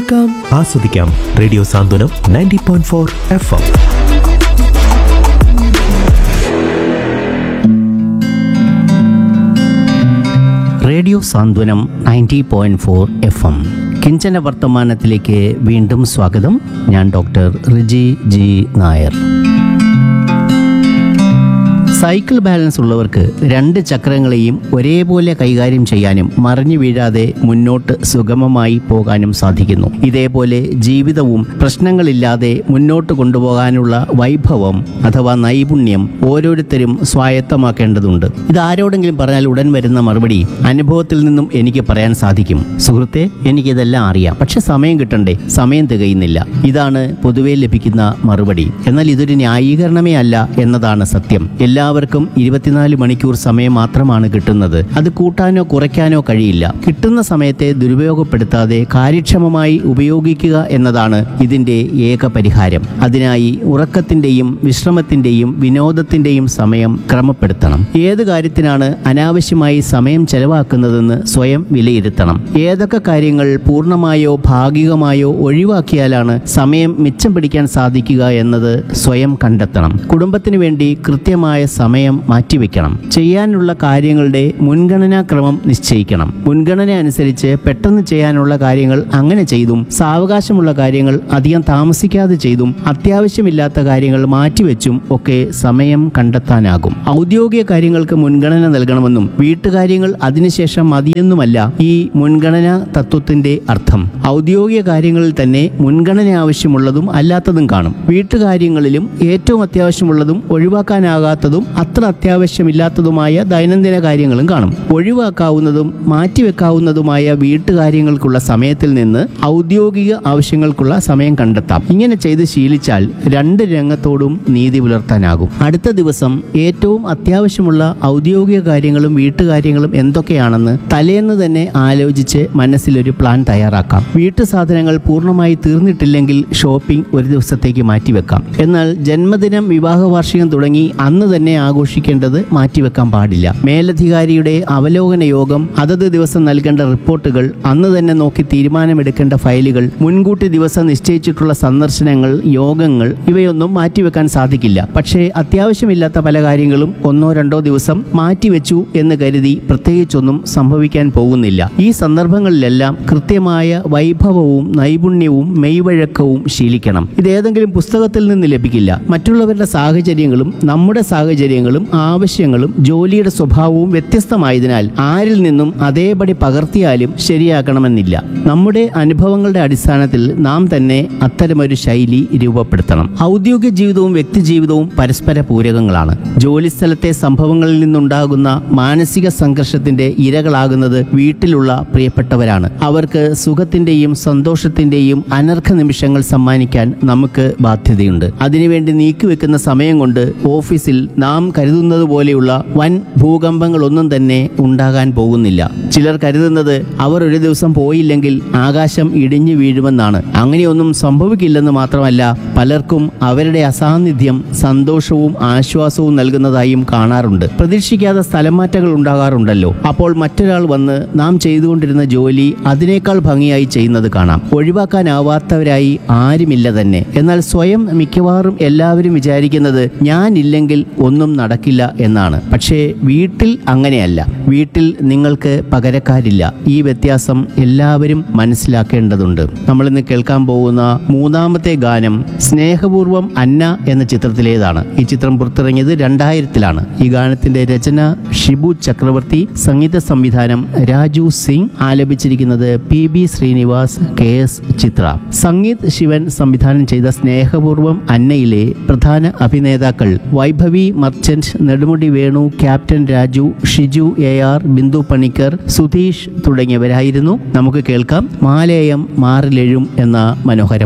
കേൾക്കാം ആസ്വദിക്കാം radio Santhwanam ninety point four F M radio Santhwanam ninety point four F M കിഞ്ചന വർത്തമാനത്തിലേക്ക് വീണ്ടും സ്വാഗതം ഞാൻ doctor Riji G Nair cycle balance ഉള്ളവർക്ക് രണ്ട് ചക്രങ്ങളെയും ഒരേപോലെ കൈകാര്യം ചെയ്യാനും മറിഞ്ഞു വീഴാതെ മുന്നോട്ട് സുഗമമായി പോകാനും സാധിക്കുന്നു ഇതേപോലെ ജീവിതവും പ്രശ്നങ്ങളില്ലാതെ മുന്നോട്ട് കൊണ്ടുപോകാനുള്ള വൈഭവം അഥവാ നൈപുണ്യം ഓരോരുത്തരും സ്വായത്തമാക്കേണ്ടതുണ്ട് ഇത് ആരോടെങ്കിലും പറഞ്ഞാൽ ഉടൻ വരുന്ന മറുപടി അനുഭവത്തിൽ നിന്നും എനിക്ക് പറയാൻ സാധിക്കും സുഹൃത്തെ എനിക്കിതെല്ലാം അറിയാം പക്ഷെ സമയം കിട്ടണ്ടേ സമയം തികയുന്നില്ല ഇതാണ് പൊതുവെ ലഭിക്കുന്ന മറുപടി എന്നാൽ ഇതൊരു ന്യായീകരണമേ അല്ല എന്നതാണ് സത്യം എല്ലാവർക്കും ഇരുപത്തിനാല് മണിക്കൂർ സമയം മാത്രമാണ് കിട്ടുന്നത് അത് കൂട്ടാനോ കുറയ്ക്കാനോ കഴിയില്ല കിട്ടുന്ന സമയത്തെ ദുരുപയോഗപ്പെടുത്താതെ കാര്യക്ഷമമായി ഉപയോഗിക്കുക എന്നതാണ് ഇതിന്റെ ഏക പരിഹാരം അതിനായി ഉറക്കത്തിന്റെയും വിശ്രമത്തിന്റെയും വിനോദത്തിന്റെയും സമയം ക്രമപ്പെടുത്തണം ഏത് കാര്യത്തിനാണ് അനാവശ്യമായി സമയം ചെലവാക്കുന്നതെന്ന് സ്വയം വിലയിരുത്തണം ഏതൊക്കെ കാര്യങ്ങൾ പൂർണ്ണമായോ ഭാഗികമായോ ഒഴിവാക്കിയാലാണ് സമയം മിച്ചം പിടിക്കാൻ സാധിക്കുക എന്നത് സ്വയം കണ്ടെത്തണം കുടുംബത്തിന് വേണ്ടി കൃത്യമായ സമയം മാറ്റിവെക്കണം ചെയ്യാനുള്ള കാര്യങ്ങളുടെ മുൻഗണനാക്രമം നിശ്ചയിക്കണം മുൻഗണന അനുസരിച്ച് പെട്ടെന്ന് ചെയ്യാനുള്ള കാര്യങ്ങൾ അങ്ങനെ ചെയ്തും സാവകാശമുള്ള കാര്യങ്ങൾ അധികം താമസിക്കാതെ ചെയ്തും അത്യാവശ്യമില്ലാത്ത കാര്യങ്ങൾ മാറ്റിവെച്ചും ഒക്കെ സമയം കണ്ടെത്താനാകും ഔദ്യോഗിക കാര്യങ്ങൾക്ക് മുൻഗണന നൽകണമെന്നും വീട്ടുകാര്യങ്ങൾ അതിനുശേഷം മതിയെന്നുമല്ല ഈ മുൻഗണന തത്വത്തിന്റെ അർത്ഥം ഔദ്യോഗിക കാര്യങ്ങളിൽ തന്നെ മുൻഗണന ആവശ്യമുള്ളതും അല്ലാത്തതും കാണും വീട്ടുകാര്യങ്ങളിലും ഏറ്റവും അത്യാവശ്യമുള്ളതും ഒഴിവാക്കാനാകാത്തതും അത്ര അത്യാവശ്യമില്ലാത്തതുമായ ദൈനംദിന കാര്യങ്ങളും കാണും ഒഴിവാക്കാവുന്നതും മാറ്റിവെക്കാവുന്നതുമായ വീട്ടുകാര്യങ്ങൾക്കുള്ള സമയത്തിൽ നിന്ന് ഔദ്യോഗിക ആവശ്യങ്ങൾക്കുള്ള സമയം കണ്ടെത്താം ഇങ്ങനെ ചെയ്ത് ശീലിച്ചാൽ രണ്ട് രംഗത്തോടും നീതി പുലർത്താനാകും അടുത്ത ദിവസം ഏറ്റവും അത്യാവശ്യമുള്ള ഔദ്യോഗിക കാര്യങ്ങളും വീട്ടുകാര്യങ്ങളും എന്തൊക്കെയാണെന്ന് തലേന്ന് തന്നെ ആലോചിച്ച് മനസ്സിലൊരു പ്ലാൻ തയ്യാറാക്കാം വീട്ടു സാധനങ്ങൾ പൂർണ്ണമായി തീർന്നിട്ടില്ലെങ്കിൽ ഷോപ്പിംഗ് ഒരു ദിവസത്തേക്ക് മാറ്റിവെക്കാം എന്നാൽ ജന്മദിനം വിവാഹ വാർഷികം തുടങ്ങി അന്ന് തന്നെ ആഘോഷിക്കേണ്ടത് മാറ്റിവെക്കാൻ പാടില്ല മേലധികാരിയുടെ അവലോകന യോഗം അതത് ദിവസം നൽകേണ്ട റിപ്പോർട്ടുകൾ അന്ന് തന്നെ നോക്കി തീരുമാനമെടുക്കേണ്ട ഫയലുകൾ മുൻകൂട്ടി ദിവസം നിശ്ചയിച്ചിട്ടുള്ള സന്ദർശനങ്ങൾ യോഗങ്ങൾ ഇവയൊന്നും മാറ്റിവെക്കാൻ സാധിക്കില്ല പക്ഷേ അത്യാവശ്യമില്ലാത്ത പല കാര്യങ്ങളും ഒന്നോ രണ്ടോ ദിവസം മാറ്റിവെച്ചു എന്ന് കരുതി പ്രത്യേകിച്ചൊന്നും സംഭവിക്കാൻ പോകുന്നില്ല ഈ സന്ദർഭങ്ങളിലെല്ലാം കൃത്യമായ വൈഭവവും നൈപുണ്യവും മെയ്വഴക്കവും ശീലിക്കണം ഇത് ഏതെങ്കിലും പുസ്തകത്തിൽ നിന്ന് ലഭിക്കില്ല മറ്റുള്ളവരുടെ സാഹചര്യങ്ങളും നമ്മുടെ സാഹചര്യങ്ങളും ആവശ്യങ്ങളും ജോലിയുടെ സ്വഭാവവും വ്യത്യസ്തമായതിനാൽ ആരിൽ നിന്നും അതേപടി പകർത്തിയാലും ശരിയാക്കണമെന്നില്ല നമ്മുടെ അനുഭവങ്ങളുടെ അടിസ്ഥാനത്തിൽ നാം തന്നെ അത്തരമൊരു ശൈലി രൂപപ്പെടുത്തണം ഔദ്യോഗിക ജീവിതവും വ്യക്തി ജീവിതവും പരസ്പര പൂരകങ്ങളാണ് ജോലിസ്ഥലത്തെ സംഭവങ്ങളിൽ നിന്നുണ്ടാകുന്ന മാനസിക സംഘർഷത്തിന്റെ ഇരകളാകുന്നത് വീട്ടിലുള്ള പ്രിയപ്പെട്ടവരാണ് അവർക്ക് സുഖത്തിന്റെയും സന്തോഷത്തിന്റെയും അനർഘ നിമിഷങ്ങൾ സമ്മാനിക്കാൻ നമുക്ക് ബാധ്യതയുണ്ട് അതിനുവേണ്ടി നീക്കിവെക്കുന്ന സമയം കൊണ്ട് ഓഫീസിൽ നാം കരുതുന്നത് പോലെയുള്ള വൻ ഭൂകമ്പങ്ങളൊന്നും തന്നെ ഉണ്ടാകാൻ പോകുന്നില്ല ചിലർ കരുതുന്നത് അവർ ഒരു ദിവസം പോയില്ലെങ്കിൽ ആകാശം ഇടിഞ്ഞു വീഴുമെന്നാണ് അങ്ങനെയൊന്നും സംഭവിക്കില്ലെന്ന് മാത്രമല്ല പലർക്കും അവരുടെ അസാന്നിധ്യം സന്തോഷവും ആശ്വാസവും നൽകുന്നതായും കാണാറുണ്ട് പ്രതീക്ഷിക്കാതെ സ്ഥലം മാറ്റങ്ങൾ ഉണ്ടാകാറുണ്ടല്ലോ അപ്പോൾ മറ്റൊരാൾ വന്ന് നാം ചെയ്തുകൊണ്ടിരുന്ന ജോലി അതിനേക്കാൾ ഭംഗിയായി ചെയ്യുന്നത് കാണാം ഒഴിവാക്കാനാവാത്തവരായി ആരുമില്ല തന്നെ എന്നാൽ സ്വയം മിക്കവാറും എല്ലാവരും വിചാരിക്കുന്നത് ഞാനില്ലെങ്കിൽ ഒന്നും നടക്കില്ല എന്നാണ് പക്ഷേ വീട്ടിൽ അങ്ങനെയല്ല വീട്ടിൽ നിങ്ങൾക്ക് പകരക്കാരില്ല ഈ വ്യത്യാസം എല്ലാവരും മനസ്സിലാക്കേണ്ടതുണ്ട് നമ്മൾ ഇന്ന് കേൾക്കാൻ പോകുന്ന മൂന്നാമത്തെ ഗാനം സ്നേഹപൂർവം അന്ന എന്ന ചിത്രത്തിലേതാണ് ഈ ചിത്രം പുറത്തിറങ്ങിയത് രണ്ടായിരത്തിലാണ് ഈ ഗാനത്തിന്റെ രചന ഷിബു ചക്രവർത്തി സംഗീത സംവിധാനം രാജു സിംഗ് ആലപിച്ചിരിക്കുന്നത് P B Srinivas K S Chithra Sangeeth Sivan സംവിധാനം ചെയ്ത സ്നേഹപൂർവം അന്നയിലെ പ്രധാന അഭിനേതാക്കൾ Vaibhavi Merchant Nedumudi Venu captain Raju Shiju A R Bindu Panicker Sudheesh തുടങ്ങിയവരായിരുന്നു നമുക്ക് കേൾക്കാം മാലേയം മാറിലെഴും എന്ന മനോഹര